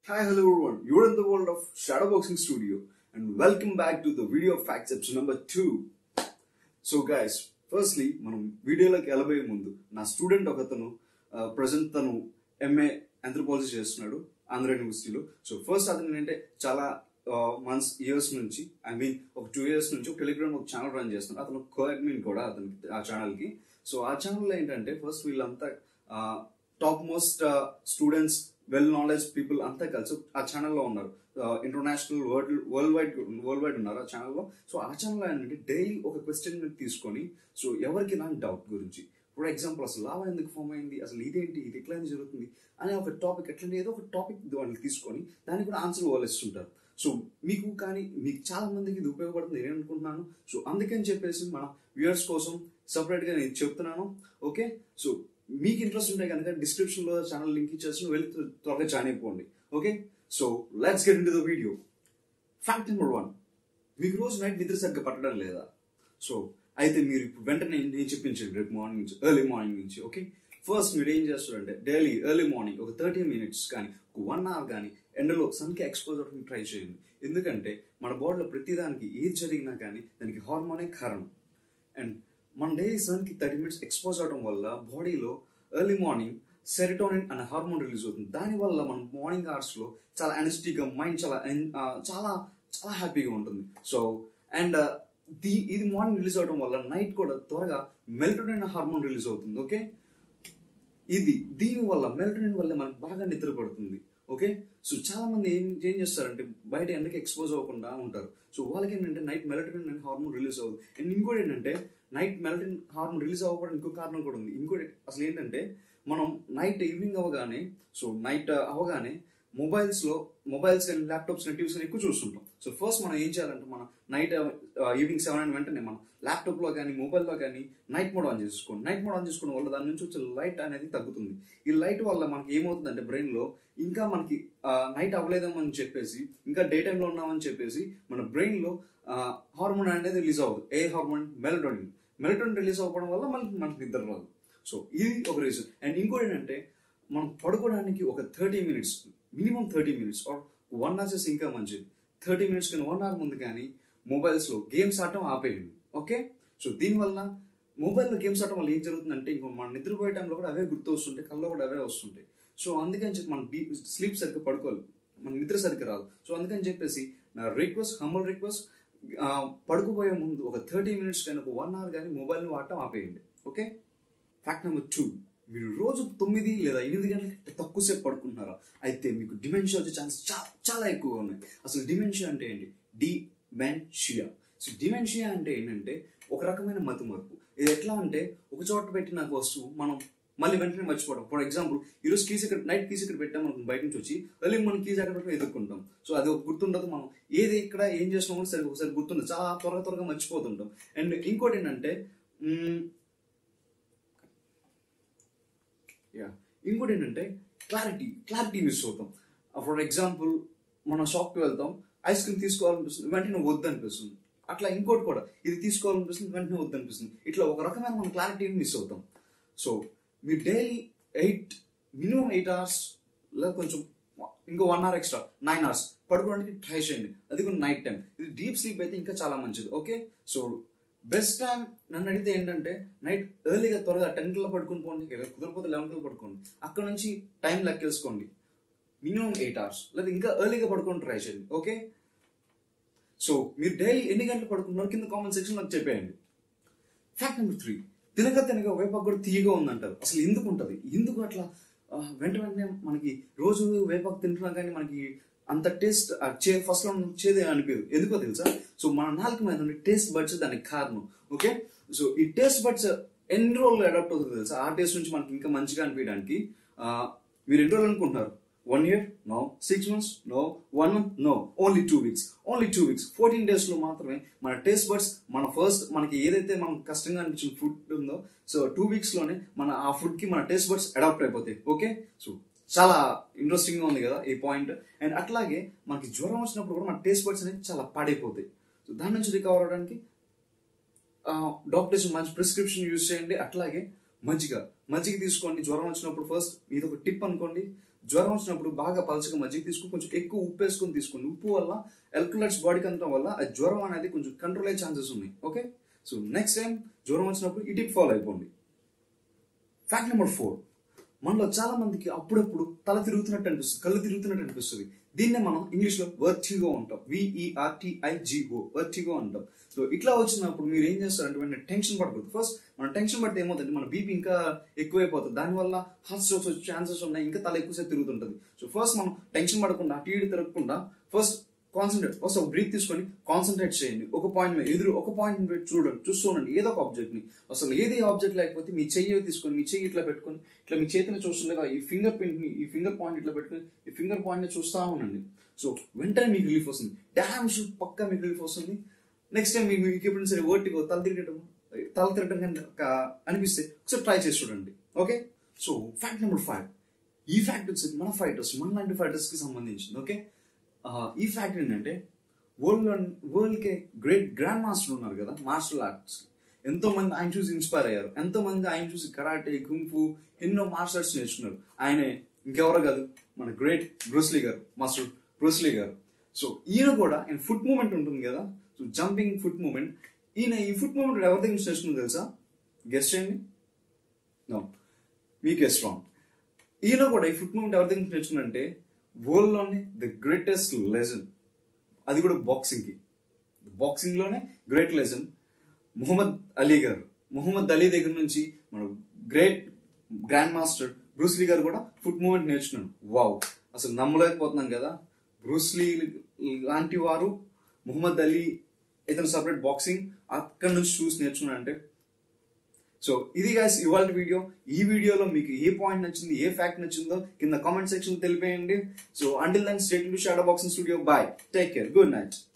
Hi, hello everyone. You're in the world of Shadowboxing Studio and welcome back to the Video Facts episode number 2. So guys firstly మనం వీడియోలోకి వెళ్ళబోయే ముందు నా student ఒకతను present తను MA anthropology చేస్తున్నాడు ఆంధ్ర యూనివర్సిటీలో సో ఫస్ట్ అతను ఏంటంటే చాలా మంత్స్ ఇయర్స్ నుంచి ఐ మీన్ ఒక టూ ఇయర్స్ నుంచి ఒక టెలిగ్రామ్ ఒక ఛానల్ రన్ చేస్తున్నాడు అతను కో అడ్మిన్ కూడా అతనికి ఆ ఛానల్కి సో ఆ ఛానల్లో ఏంటంటే ఫస్ట్ వీళ్ళంతా top most students well knowledge people అంతా కలిసి ఆ ఛానల్లో ఉన్నారు international world world wide world wide ఉన్నారు ఆ ఛానల్లో సో ఆ ఛానల్లో ఏంటంటే డైలీ ఒక క్వశ్చన్ తీసుకొని సో ఎవరికి నా డౌట్ గురించి ఫర్ ఎగ్జాంపుల్ అసలు లావా ఎందుకు ఫామ్ అయింది అసలు ఇదేంటి ఇది ఎట్లా జరుగుతుంది అనే ఒక టాపిక్ ఎట్లా ఏదో ఒక టాపిక్ వాళ్ళు తీసుకొని దానికి కూడా ఆన్సర్ వాళ్ళు ఇస్తుంటారు సో మీకు కానీ మీకు చాలా మందికి ఇది ఉపయోగపడుతుంది నేను అనుకుంటున్నాను సో అందుకని చెప్పేసి మన వ్యూయర్స్ కోసం సపరేట్గా నేను చెప్తున్నాను ఓకే సో మీకు ఇంట్రెస్ట్ ఉంటే కనుక డిస్క్రిప్షన్ లో ఛానల్ లింక్ ఇచ్చేసి వెళ్ళి త్వరగా జాయిన్ అయిపోండి okay so let's get into the video fact number one మీకు రోజు నైట్ నిద్ర సరిగ్గా పట్టడం లేదా సో అయితే మీరు ఇప్పుడు వెంటనే నేను చెప్పించండి రేపు మార్నింగ్ నుంచి ఎర్లీ మార్నింగ్ నుంచి ఓకే ఫస్ట్ మీరు ఏం చేస్తారంటే డైలీ ఎర్లీ మార్నింగ్ ఒక థర్టీ మినిట్స్ కానీ ఒక వన్ అవర్ కానీ ఎండలో సన్కి ఎక్స్పోజ్ అవడానికి ట్రై చేయండి ఎందుకంటే మన బాడీలో ప్రతిదానికి ఏది జరిగినా కానీ దానికి హార్మోనే కారణం అండ్ మన డైలీ సన్కి థర్టీ మినిట్స్ ఎక్స్పోజ్ అవడం వల్ల బాడీలో ఎర్లీ మార్నింగ్ సెరిటోనిన్ అనే హార్మోన్ రిలీజ్ అవుతుంది దానివల్ల మనం మార్నింగ్ అవర్స్లో చాలా ఎనర్జెటిక్గా మైండ్ చాలా చాలా చాలా హ్యాపీగా ఉంటుంది సో అండ్ దీ ఇది మార్నింగ్ రిలీజ్ అవడం వల్ల నైట్ కూడా త్వరగా మెల్టోనిన్ హార్మోన్ రిలీజ్ అవుతుంది ఓకే ఇది దీని వల్ల మెల్టోనిన్ వల్ల మనకు బాగా నిద్ర పడుతుంది ఓకే సో చాలా మంది ఏం ఏం చేస్తారంటే బయట ఎండకి ఎక్స్పోజ్ అవ్వకుండా ఉంటారు సో వాళ్ళకి ఏంటంటే నైట్ మెలటోనిన్ అనే హార్మోన్ రిలీజ్ అవుతుంది అండ్ ఇంకోటి ఏంటంటే నైట్ మెలటోనిన్ హార్మోన్ రిలీజ్ అవ్వకపోవడం ఇంకో కారణం కూడా ఉంది ఇంకోటి అసలు ఏంటంటే మనం నైట్ ఈవినింగ్ అవగానే సో నైట్ అవగానే మొబైల్స్ లో మొబైల్స్ కానీ ల్యాప్టాప్స్ కానీ టీవీస్ కానీ ఎక్కువ చూస్తుంటాం సో ఫస్ట్ మనం ఏం చేయాలంటే మనం నైట్ ఈవినింగ్ సెవెన్ అయిన వెంటనే మనం ల్యాప్టాప్ లో కానీ మొబైల్లో కానీ నైట్ మోడ్ ఆన్ చేసుకోండి నైట్ మోడ్ ఆన్ చేసుకోవడం వల్ల దాని నుంచి వచ్చే లైట్ అనేది తగ్గుతుంది ఈ లైట్ వల్ల మనకి ఏమవుతుందంటే బ్రెయిన్ లో ఇంకా మనకి నైట్ అవ్వలేదేమని చెప్పేసి ఇంకా డే టైంలో ఉన్నామని చెప్పేసి మన బ్రెయిన్ లో హార్మోన్ అనేది రిలీజ్ అవ్వదు ఏ హార్మోన్ మెలటోనిన్ మెలటోనిన్ రిలీజ్ అవ్వడం వల్ల మనకి మనకి నిద్ర రాదు సో ఇది ఒక రీజన్ అండ్ ఇంకోటి ఏంటంటే మనం పడుకోవడానికి ఒక thirty minutes minimum thirty minutes or one hours ఇంకా మంచిది థర్టీ మినిట్స్ కానీ వన్ అవర్ ముందు కానీ మొబైల్స్లో గేమ్స్ ఆడటం ఆపేయండి ఓకే సో దీనివల్ల మొబైల్లో గేమ్స్ ఆడటం వల్ల ఏం జరుగుతుందంటే ఇంకో మనం నిద్రపోయే టైంలో కూడా అవే గుర్తు వస్తుంటాయి కళ్ళు కూడా అవే వస్తుంటాయి సో అందుకని చెప్పి మనం స్లీప్ సరిగ్గా పడుకోవాలి మన నిద్ర సరిగ్గా రాదు సో అందుకని చెప్పేసి నా రిక్వెస్ట్ హంబల్ రిక్వెస్ట్ పడుకోబోయే ముందు ఒక థర్టీ మినిట్స్ కానీ ఒక వన్ అవర్ కానీ మొబైల్ని వాడటం ఆపేయండి ఓకే ఫ్యాక్ట్ నెంబర్ టూ మీరు రోజు తొమ్మిది లేదా ఎనిమిది గంటలకి తక్కువసేపు పడుకుంటున్నారా అయితే మీకు డిమెన్షియా వచ్చే ఛాన్స్ చాలా చాలా ఎక్కువగా ఉన్నాయి అసలు డిమెన్షియా అంటే ఏంటి డిమెన్షియా సో డిమెన్షియా అంటే ఏంటంటే ఒక రకమైన మతిమరుపు ఇది ఎట్లా అంటే ఒక చోట పెట్టిన వస్తువు మనం మళ్ళీ వెంటనే మర్చిపోవడం ఫర్ ఎగ్జాంపుల్ ఈరోజు కీస్ ఇక్కడ నైట్ కీస్ ఇక్కడ పెట్టాం మనం బయట నుంచి వచ్చి మళ్ళీ మనం కీస్ ఎక్కడ పెట్టడం ఎదుర్కొంటాం సో అది ఒక గుర్తుండదు మనం ఏది ఇక్కడ ఏం చేస్తున్నామో సరే ఒకసారి గుర్తుండదు చాలా త్వరగా త్వరగా మర్చిపోతుంటాం అండ్ ఇంకోటి ఏంటంటే యా ఇంకోటి ఏంటంటే క్లారిటీ క్లారిటీ మిస్ అవుతాం ఫర్ ఎగ్జాంపుల్ మనం షాప్కి వెళ్తాం ఐస్ క్రీమ్ తీసుకోవాలనిపిస్తుంది వెంటనే వద్దనిపిస్తుంది అట్లా ఇంకోటి కూడా ఇది తీసుకోవాలనిపిస్తుంది వెంటనే వద్దనిపిస్తుంది ఇట్లా ఒక రకమైన మన క్లారిటీని మిస్ అవుతాం సో మీరు daily eight minimum eight hours లేదా కొంచెం ఇంకో one hour extra nine hours పడుకోవడానికి ట్రై చేయండి అది కూడా నైట్ టైం ఇది డీప్ స్లీప్ అయితే ఇంకా చాలా మంచిది ఓకే సో బెస్ట్ టైం నన్ను అడిగితే ఏంటంటే నైట్ ఎర్లీగా త్వరగా టెన్ కల్లా పడుకుని పోండి కుదరపోతే లెవెన్ కల్లా పడుకోండి అక్కడ నుంచి టైం లెక్కేసుకోండి మినిమం ఎయిట్ అవర్స్ లేదా ఇంకా ఎర్లీగా పడుకొని ట్రై చేయండి ఓకే సో మీరు డైలీ ఎన్ని గంటలు పడుకుంటున్నారు కింద కామెంట్ సెక్షన్ నాకు చెప్పేయండి ఫ్యాక్ట్ నెంబర్ త్రీ తినక తినక వేపాకు కూడా తీయగా ఉందంటారు అసలు ఎందుకు ఉంటుంది ఎందుకు అట్లా వెంట వెంటనే మనకి రోజు వేపాకు తింటున్నా కానీ మనకి అంత టేస్ట్ చే ఫస్ట్ లో చేదే అనిపించదు ఎందుకో తెలుసా సో మన నాలుగు మీద ఉండే టేస్ట్ బడ్స్ దానికి కారణం ఓకే సో ఈ టేస్ట్ బడ్స్ ఎన్ని రోజులు అడాప్ట్ అవుతుంది తెలుసా ఆ టేస్ట్ నుంచి మనకి ఇంకా మంచిగా అనిపించడానికి మీరు ఎన్ని రోజులు అనుకుంటున్నారు one year no six months no one month no only two weeks only two weeks fourteen days లో మాత్రమే మన టేస్ట్ బడ్స్ మన ఫస్ట్ మనకి ఏదైతే మనం కష్టంగా అనిపించిన ఫుడ్ ఉందో సో టూ వీక్స్ లోనే మన ఆ ఫుడ్ కి మన టేస్ట్ బడ్స్ అడాప్ట్ అయిపోతాయి ఓకే సో చాలా ఇంట్రెస్టింగ్ గా ఉంది కదా ఈ పాయింట్ అండ్ అట్లాగే మనకి జ్వరం వచ్చినప్పుడు కూడా మన టేస్ట్ బడ్స్ అనేది చాలా పాడైపోతాయి సో దాని నుంచి రికవర్ అవడానికి డాక్టర్స్ మంచి ప్రిస్క్రిప్షన్ యూజ్ చేయండి అట్లాగే మజ్జిగ మజ్జిగ తీసుకోండి జ్వరం వచ్చినప్పుడు ఫస్ట్ ఇది ఒక టిప్ అనుకోండి జ్వరం వచ్చినప్పుడు బాగా పలచగా మజ్జిగ తీసుకుని కొంచెం ఎక్కువ ఉప్పు వేసుకొని తీసుకోండి ఉప్పు వల్ల ఎలక్ట్రోలైట్స్ బాడీకి అందడం వల్ల ఆ జ్వరం అనేది కొంచెం కంట్రోల్ అయ్యే ఛాన్సెస్ ఉన్నాయి ఓకే సో నెక్స్ట్ టైం జ్వరం వచ్చినప్పుడు ఈ టిప్ ఫాలో అయిపోండి ఫ్యాక్ట్ నెంబర్ ఫోర్ మనలో చాలా మందికి అప్పుడప్పుడు తల తిరుగుతున్నట్టు అనిపిస్తుంది కళ్ళు తిరుగుతున్నట్టు అనిపిస్తుంది దీన్నే మనం ఇంగ్లీష్ లో వర్టిగో అంటాం విఈఆర్టీఐజిఓ వర్టిగో అంటాం సో ఇట్లా వచ్చినప్పుడు మీరు ఏం చేస్తారంటే వెంటనే టెన్షన్ పడకూడదు ఫస్ట్ మన టెన్షన్ పడితే ఏమవుతుంది మన బీపీ ఇంకా ఎక్కువైపోతుంది దానివల్ల హార్ట్ స్ట్రోక్స్ వచ్చే ఛాన్సెస్ ఉన్నాయి ఇంకా తల ఎక్కువసేపు తిరుగుతుంటుంది సో ఫస్ట్ మనం టెన్షన్ పడకుండా అటు ఇటు తిరగకుండా ఫస్ట్ కాన్సన్ట్రేట్ ఫస్ట్ ఒక బ్రీత్ తీసుకొని కాన్సన్ట్రేట్ చేయండి ఒక పాయింట్ మీద ఎదురు ఒక పాయింట్ మీద చూడండి చూస్తుండండి ఏదో ఒక ఆబ్జెక్ట్ ని అసలు ఏది ఆబ్జెక్ట్ లేకపోతే మీ చెయ్యి తీసుకొని మీ చెయ్యి ఇట్లా పెట్టుకొని ఇట్లా మీ చేతిని చూస్తుండగా ఈ ఫింగర్ ప్రింట్ ని ఈ ఫింగర్ పాయింట్ ఇట్లా పెట్టుకొని ఈ ఫింగర్ పాయింట్ ని చూస్తా ఉండండి సో వెంటనే మీకు రిలీఫ్ వస్తుంది డామ్ షూట్ పక్కా మీకు రిలీఫ్ వస్తుంది నెక్స్ట్ టైం మీకు మీకు ఎప్పుడైనా సరే వర్టిగో తల తిరగటం తల తిరగటం కనుక అనిపిస్తే ఒకసారి ట్రై చేసి చూడండి okay so fact number five ఈ ఫ్యాక్ట్ వచ్చేసి మన ఫైటర్స్ మన లాంటి ఫైటర్స్ కి సంబంధించింది ఓకే ఈ ఫ్యాక్ట్ ఏంటంటే వరల్డ్ వరల్డ్ కే గ్రేట్ గ్రాండ్ మాస్టర్ ఉన్నారు కదా మార్షల్ ఆర్ట్స్ ఎంతో మంది ఆయన చూసి ఇన్స్పైర్ అయ్యారు ఎంతో మంది ఆయన చూసి కరాటే కుంఫు ఎన్నో మార్షల్ ఆర్ట్స్ నేర్చుకున్నారు ఆయన ఇంకెవరో కాదు మన గ్రేట్ బ్రూస్లీ గారు మాస్టర్ బ్రూస్లీ గారు సో ఈయన కూడా ఆయన ఫుట్ మూమెంట్ ఉంటుంది కదా సో జంపింగ్ ఫుట్ మూమెంట్ ఈయన ఈ ఫుట్ మూమెంట్ ఎవరి దగ్గర నుంచి నేర్చుకుంది తెలుసా గెస్ట్ చేయండి నో మీ గెస్ట్ రాంగ్ ఈయన కూడా ఈ ఫుట్ మూమెంట్ ఎవరి దగ్గర నుంచి నేర్చుకున్నారంటే వరల్డ్ లోనే ద గ్రేటెస్ట్ లెజన్ అది కూడా బాక్సింగ్ కి బాక్సింగ్ లోనే గ్రేట్ లెజన్ ముహమ్మద్ అలీ గారు ముహమ్మద్ అలీ దగ్గర నుంచి మన గ్రేట్ గ్రాండ్ మాస్టర్ బ్రూస్లీ గారు కూడా ఫుట్ మూమెంట్ నేర్చుకున్నాడు వావ్ అసలు నమ్మలేకపోతున్నాం కదా బ్రూస్లీ లాంటి వారు ముహమ్మద్ అలీ ఇతను సపరేట్ బాక్సింగ్ అక్కడ నుంచి చూసి నేర్చుకున్నాడంటే సో ఇది గాయస్ ఇవాళ వీడియో ఈ వీడియోలో మీకు ఏ పాయింట్ నచ్చింది ఏ ఫ్యాక్ట్ నచ్చిందో కింద కామెంట్ సెక్షన్ తెలిపేయండి so until then state to shadow boxing studio bye take care good night